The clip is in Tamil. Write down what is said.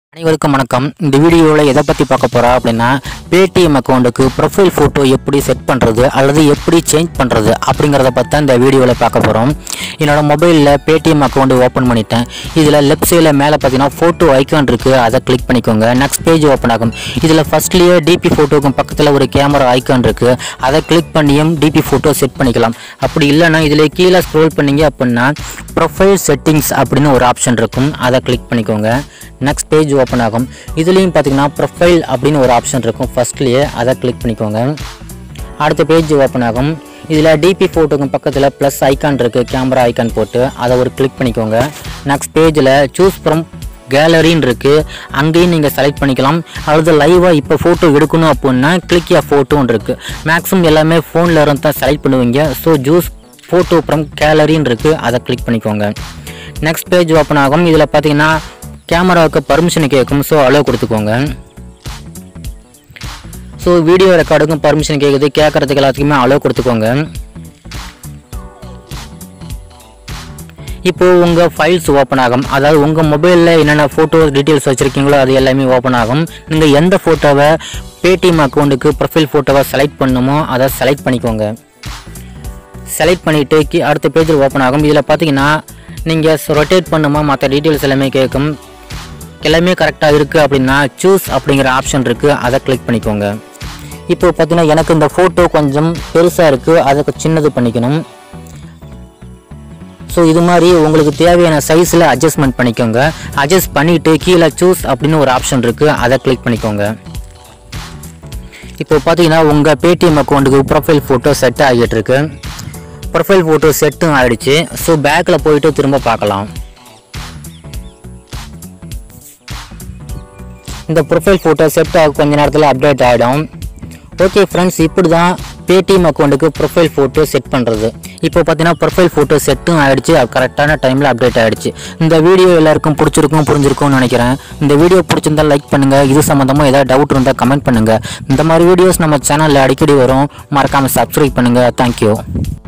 அனைவருக்கும் வணக்கம் இந்த வீடியோவில் எதை பற்றி பார்க்க போகிறோம் அப்படின்னா பேடிஎம் அக்கௌண்ட்டுக்கு ப்ரொஃபைல் ஃபோட்டோ எப்படி செட் பண்ணுறது அல்லது எப்படி சேஞ்ச் பண்ணுறது அப்படிங்கிறத பற்றி தான் இந்த வீடியோவில் பார்க்க போகிறோம் என்னோட மொபைலில் பேடிஎம் அக்கௌண்ட் ஓப்பன் பண்ணிட்டேன் இதில் லெஃப்ட் சைடில் மேலே பார்த்தீங்கன்னா ஃபோட்டோ ஐக்கான் இருக்குது அதை கிளிக் பண்ணிக்கோங்க நெக்ஸ்ட் பேஜ் ஓப்பன் ஆகும் இதில் ஃபஸ்ட்லேயே டிபி ஃபோட்டோக்கும் பக்கத்தில் ஒரு கேமரா ஐக்கான் இருக்குது அதை கிளிக் பண்ணியும் டிபி ஃபோட்டோ செட் பண்ணிக்கலாம் அப்படி இல்லைன்னா இதில் கீழே ஸ்க்ரோல் பண்ணீங்க அப்படின்னா ப்ரொஃபைல் செட்டிங்ஸ் அப்படின்னு ஒரு ஆப்ஷன் இருக்கும் அதை கிளிக் பண்ணிக்கோங்க நெக்ஸ்ட் பேஜ் ஓப்பன் ஆகும் இதுலேயும் பார்த்தீங்கன்னா ப்ரொஃபைல் அப்படின்னு ஒரு ஆப்ஷன் இருக்கும் ஃபஸ்ட்லேயே அதை கிளிக் பண்ணிக்கோங்க அடுத்த பேஜ் ஓப்பன் ஆகும் இதில் டிபி ஃபோட்டோக்கு பக்கத்தில் ப்ளஸ் ஐக்கான் இருக்குது கேமரா ஐக்கான் போட்டு அதை ஒரு கிளிக் பண்ணிக்கோங்க நெக்ஸ்ட் பேஜில் சூஸ் ஃப்ரம் கேலரின்னு இருக்குது அங்கேயும் நீங்கள் செலக்ட் பண்ணிக்கலாம் அல்லது லைவாக இப்போ ஃபோட்டோ எடுக்கணும் அப்படின்னா கிளிக் யா ஃபோட்டோன்னு இருக்குது மேக்ஸிமம் எல்லாமே ஃபோனில் இருந்து தான் செலக்ட் பண்ணுவீங்க ஸோ ஜூஸ் ஃபோட்டோ ஃப்ரம் கேலரின்னு இருக்குது அதை கிளிக் பண்ணிக்கோங்க நெக்ஸ்ட் பேஜ் ஓப்பன் ஆகும் இதில் பார்த்தீங்கன்னா கேமராவுக்கு பர்மிஷன் கேட்கும் ஸோ அலோவ் கொடுத்துக்கோங்க ஸோ வீடியோ ரெக்கார்டுக்கும் பர்மிஷன் கேட்குது கேட்குறதுக்கு எல்லாத்துக்குமே அலோவ் கொடுத்துக்கோங்க இப்போ உங்கள் ஃபைல்ஸ் ஓப்பன் ஆகும் அதாவது உங்கள் மொபைலில் என்னென்ன ஃபோட்டோ டீட்டெயில்ஸ் வச்சுருக்கீங்களோ அது எல்லாமே ஓப்பன் ஆகும் நீங்கள் எந்த ஃபோட்டோவை பேடிஎம் அக்கௌண்ட்டுக்கு ப்ரொஃபைல் ஃபோட்டோவை செலக்ட் பண்ணணுமோ அதை செலக்ட் பண்ணிக்கோங்க செலக்ட் பண்ணிவிட்டு கீ அடுத்த பேஜில் ஓப்பன் ஆகும் இதில் பார்த்தீங்கன்னா நீங்கள் ரொட்டேட் பண்ணுமா மற்ற டீட்டெயில்ஸ் எல்லாமே கேட்கும் எல்லாமே கரெக்டாக இருக்குது அப்படின்னா சூஸ் அப்படிங்கிற ஆப்ஷன் இருக்குது அதை கிளிக் பண்ணிக்கோங்க இப்போ பார்த்தீங்கன்னா எனக்கு இந்த ஃபோட்டோ கொஞ்சம் பெருசாக இருக்குது அதை சின்னது பண்ணிக்கணும் ஸோ இது மாதிரி உங்களுக்கு தேவையான சைஸில் அட்ஜஸ்ட்மெண்ட் பண்ணிக்கோங்க அட்ஜஸ்ட் பண்ணிவிட்டு கீழே சூஸ் அப்படின்னு ஒரு ஆப்ஷன் இருக்குது அதை கிளிக் பண்ணிக்கோங்க இப்போ பார்த்தீங்கன்னா உங்கள் பேடிஎம் அக்கௌண்ட்டுக்கு ப்ரொஃபைல் ஃபோட்டோ செட் ஆகிட்டு இருக்கு ப்ரொஃபைல் ஃபோட்டோ செட்டும் ஆயிடுச்சு ஸோ பேக்கில் போயிட்டு திரும்ப பார்க்கலாம் இந்த ப்ரொஃபைல் ஃபோட்டோ செட் ஆக கொஞ்ச நேரத்தில் அப்டேட் ஆகிடும் ஓகே ஃப்ரெண்ட்ஸ் இப்படி தான் பேடிஎம் அக்கௌண்ட்டுக்கு ப்ரொஃபைல் ஃபோட்டோ செட் பண்ணுறது இப்போ பார்த்தீங்கன்னா ப்ரொஃபைல் ஃபோட்டோ செட்டும் ஆயிடுச்சு அது கரெக்டான டைமில் அப்டேட் ஆயிடுச்சு இந்த வீடியோ எல்லாருக்கும் பிடிச்சிருக்கும் புரிஞ்சிருக்கும்னு நினைக்கிறேன் இந்த வீடியோ பிடிச்சிருந்தா லைக் பண்ணுங்கள் இது சம்மந்தமாக ஏதாவது டவுட் இருந்தால் கமெண்ட் பண்ணுங்கள் இந்த மாதிரி வீடியோஸ் நம்ம சேனலில் அடிக்கடி வரும் மறக்காமல் சப்ஸ்கிரைப் பண்ணுங்கள் தேங்க்யூ